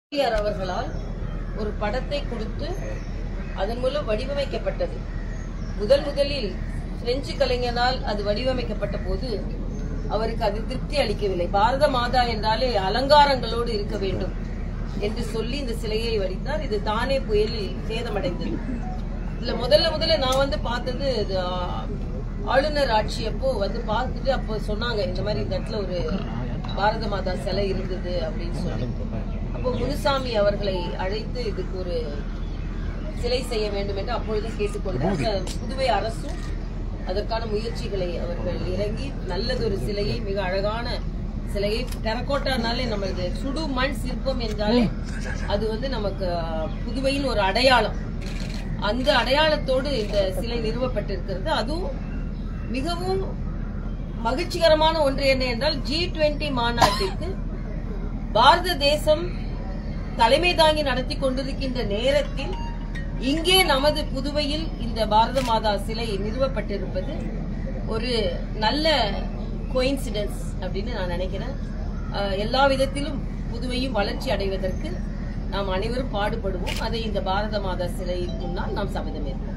எம்ஜிஆர் அவர்களால் ஒரு படத்தை கொடுத்து அதன் மூலம் வடிவமைக்கப்பட்டது முதல் முதலில் பிரெஞ்சு கலைஞனால் அது வடிவமைக்கப்பட்ட போது அவருக்கு அது திருப்தி அளிக்கவில்லை பாரத மாதா என்றாலே அலங்காரங்களோடு இருக்க வேண்டும் என்று சொல்லி இந்த சிலையை வடித்தார் இது தானே புயலில் சேதமடைந்தது இதுல முதல்ல முதல்ல நான் வந்து பார்த்தது இது, ஆ, ஆளுநர் ஆட்சி அப்போ வந்து பார்த்துட்டு அப்போ சொன்னாங்க இந்த மாதிரி இந்த இடத்துல ஒரு பாரத மாதா சிலை இருந்தது அப்படின்னு சொல்லி அப்போ முனுசாமி அவர்களை அழைத்து இதுக்கு ஒரு சிலை செய்ய வேண்டும் என்று அப்பொழுது கேட்டுக்கொண்டு அந்த புதுவை அரசும் அதற்கான முயற்சிகளை அவர்கள் இறங்கி நல்லதொரு சிலையை மிக அழகான சிலையை டெரக்கோட்டானாலே நம்மளுக்கு சுடு மண் சிற்பம் என்றாலே அது வந்து நமக்கு புதுவையின் ஒரு அடையாளம் அந்த அடையாளத்தோடு இந்த சிலை நிறுவப்பட்டிருக்கிறது அதுவும் மிகவும் மகிழ்ச்சிகரமான ஒன்று என்ன என்றால் ஜி டுவெண்டி மாநாட்டிற்கு பாரத தேசம் தலைமை தாங்கி நடத்தி கொண்டிருக்கின்ற நேரத்தில் இங்கே நமது புதுவையில் இந்த பாரத மாதா சிலை நிறுவப்பட்டிருப்பது ஒரு நல்ல கோயின்சிடன்ஸ் அப்படின்னு நான் நினைக்கிறேன் அஹ், எல்லா விதத்திலும் புதுவையும் வளர்ச்சி அடைவதற்கு நாம் அனைவரும் பாடுபடுவோம் அதை இந்த பாரத மாதா சிலை முன்னால் நாம் சபதமேற்போம்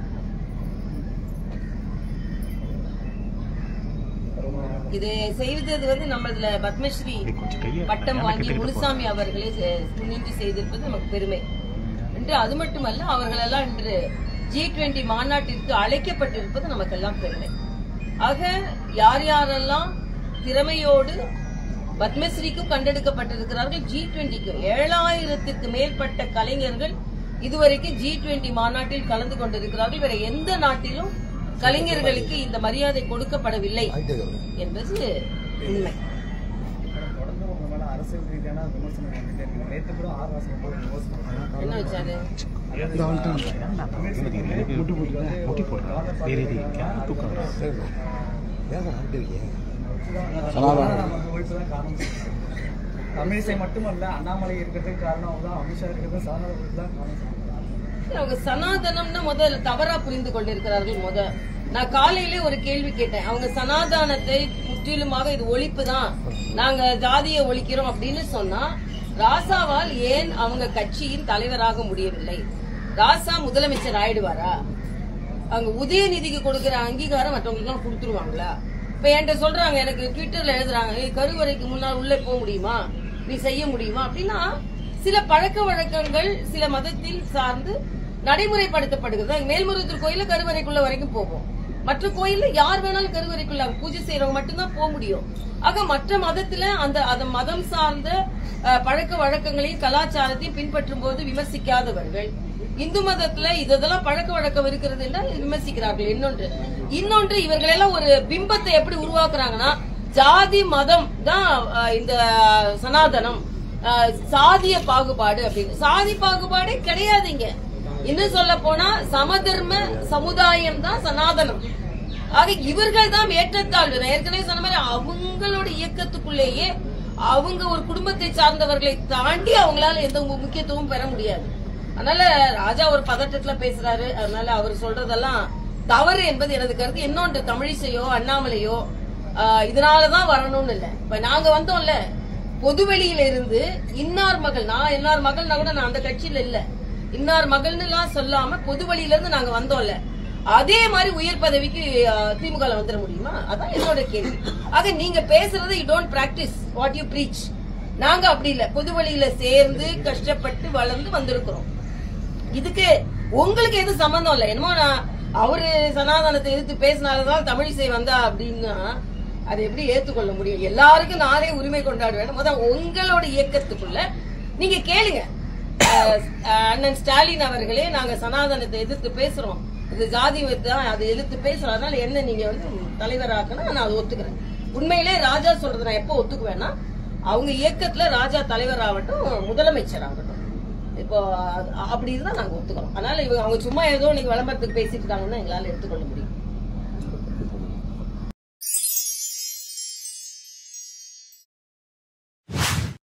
இது செய்தது வந்து நம்ம இதுல பத்மஸ்ரீ பட்டம் வாங்கி முனுசாமி அவர்களே செ- துணிந்து செய்திருப்பது நமக்கு பெருமை என்று அது மட்டுமல்ல அவர்களெல்லாம் இன்று ஜி டுவெண்டி மாநாட்டிற்கு அழைக்கப்பட்டிருப்பது நமக்கெல்லாம் பெருமை ஆக யார் யாரெல்லாம் திறமையோடு பத்மஸ்ரீக்கும் கண்டெடுக்கப்பட்டிருக்கிறார்கள் ஜி டுவெண்ட்டிக்கு ஏழாயிரத்துக்கு மேற்பட்ட கலைஞர்கள் இதுவரைக்கும் ஜி டுவெண்டி மாநாட்டில் கலந்து கொண்டிருக்கிறார்கள் வேற எந்த நாட்டிலும் கலைஞர்களுக்கு இந்த மரியாதை கொடுக்கப்படவில்லை என்பது உண்மை தொடர்ந்து உங்க மேல அரசியல் ரீதியான விமர்சனம் வந்துட்டே இருக்கு நேற்று கூட ஆர் வாசகம் போல விமர்சனம் என்ன வச்சாரு முட்டி போடுறா ಬೇರೆ ತೂಕ ஒழிப்பு தான் காரணம் தமிழிசை மட்டுமல்ல அண்ணாமலை இருக்கிறதுக்கு காரணம் அவங்க தான் அமித்ஷா இருக்கிறது சாதாரண ஒழிப்பு தான் காரணம் சொல்றாங்க. அவங்க சனாதனம்னு முதல்ல தவறா புரிந்து கொண்டிருக்கிறார்கள் முத நான் காலையிலே ஒரு கேள்வி கேட்டேன் அவங்க சனாதனத்தை முற்றிலுமாக இது ஒழிப்பு தான் நாங்க ஜாதியை ஒழிக்கிறோம் அப்படின்னு சொன்னா ராசாவால் ஏன் அவங்க கட்சியின் தலைவராக முடியவில்லை ராசா முதலமைச்சர் ஆயிடுவாரா அவங்க உதயநிதிக்கு கொடுக்கிற அங்கீகாரம் மற்றவங்களுக்கு கொடுத்துருவாங்களா இப்ப என்கிட்ட சொல்றாங்க எனக்கு ட்விட்டர்ல எழுதுறாங்க "ஏய், கருவறைக்கு முன்னால் உள்ளே போக முடியுமா நீ செய்ய முடியுமா அப்படின்னா சில பழக்க வழக்கங்கள் சில மதத்தில் சார்ந்து நடைமுறைப்படுத்தப்படுகிறது அங்க மேல்மருவத்தூர் கோயில கருவறைக்குள்ள வரைக்கும் போகும் மற்ற கோயில்ல யார் வேணாலும் கருவறைக்குள்ள பூஜை செய்யறவங்க மட்டும்தான் போக முடியும் ஆக மற்ற மதத்துல அந்த அந்த மதம் சார்ந்த அஹ், பழக்க வழக்கங்களையும் கலாச்சாரத்தையும் பின்பற்றும் போது விமர்சிக்காதவர்கள் இந்து மதத்துல இதெல்லாம் பழக்க வழக்கம் இருக்கிறது என்றால் விமர்சிக்கிறார்கள் இன்னொன்று இன்னொன்று இவர்கள் எல்லாம் ஒரு பிம்பத்தை எப்படி உருவாக்குறாங்கன்னா ஜாதி மதம் தான் அஹ், இந்த சனாதனம் அஹ், சாதிய பாகுபாடு அப்படின்னு சாதி பாகுபாடே கிடையாதுங்க இன்னும் சொல்ல போனா சமதர்ம சமுதாயம் தான் சனாதனம் ஆக இவர்கள் தான் ஏற்றத்தாழ்வு நான் ஏற்கனவே சொன்ன மாதிரி அவங்களோட இயக்கத்துக்குள்ளேயே அவங்க ஒரு குடும்பத்தை சார்ந்தவர்களை தாண்டி அவங்களால எந்த மு- முக்கியத்துவமும் பெற முடியாது அதனால ராஜா ஒரு பதட்டத்துல பேசுறாரு அதனால அவர் சொல்றதெல்லாம் தவறு என்பது எனது கருத்து இன்னொன்று தமிழிசையோ அண்ணாமலையோ ஆஹ், இதனாலதான் வரணும்னு இல்ல இப்ப நாங்க வந்தோம்ல பொதுவெளியில இருந்து இன்னார் மகள் நான் இன்னார் மகள்னா கூட நான் அந்த கட்சியில இல்ல இன்னார் மகள்னு எல்லாம் சொல்லாம பொதுவெளியில இருந்து நாங்க வந்தோம்ல அதே மாதிரி உயர் பதவிக்கு திமுக வந்துட முடியுமா அதான் என்னோட கேள்வி ஆக நீங்க பேசுறதை you don't practise what you preach நாங்க அப்படி இல்ல பொது வழியில சேர்ந்து கஷ்டப்பட்டு வளர்ந்து வந்திருக்கிறோம் இதுக்கு உங்களுக்கு எது சம்பந்தம் இல்ல என்னமோ நான் அவரு சனாதனத்தை எதிர்த்து பேசினாலதான் தமிழிசை வந்தா அப்படின்னா அதை எப்படி ஏத்துக்கொள்ள முடியும் எல்லாருக்கும் நானே உரிமை கொண்டாடுவேன் முதல் உங்களோட இயக்கத்துக்குள்ள நீங்க கேளுங்க அஹ், அண்ணன் ஸ்டாலின் அவர்களே நாங்க சனாதனத்தை எதிர்த்து பேசுறோம் இது ஜாதி தான் அதை எதிர்த்து பேசுறோம் அதனால என்ன நீங்க வந்து தலைவராக்கணும் நான் அதை ஒத்துக்கிறேன் உண்மையிலே ராஜா சொல்றது நான் எப்போ ஒத்துக்குவேன்னா அவங்க இயக்கத்துல ராஜா தலைவர் ஆகட்டும் முதலமைச்சர் ஆகட்டும் இப்போ அது- அப்படி இருந்தா நாங்க ஒத்துக்கிறோம் அதனால இவங்க அவங்க சும்மா ஏதோ இன்னைக்கு விளம்பரத்துக்கு பேசிட்டு இருக்காங்கன்னு எங்களால எடுத்துக்கொள்ள முடியும்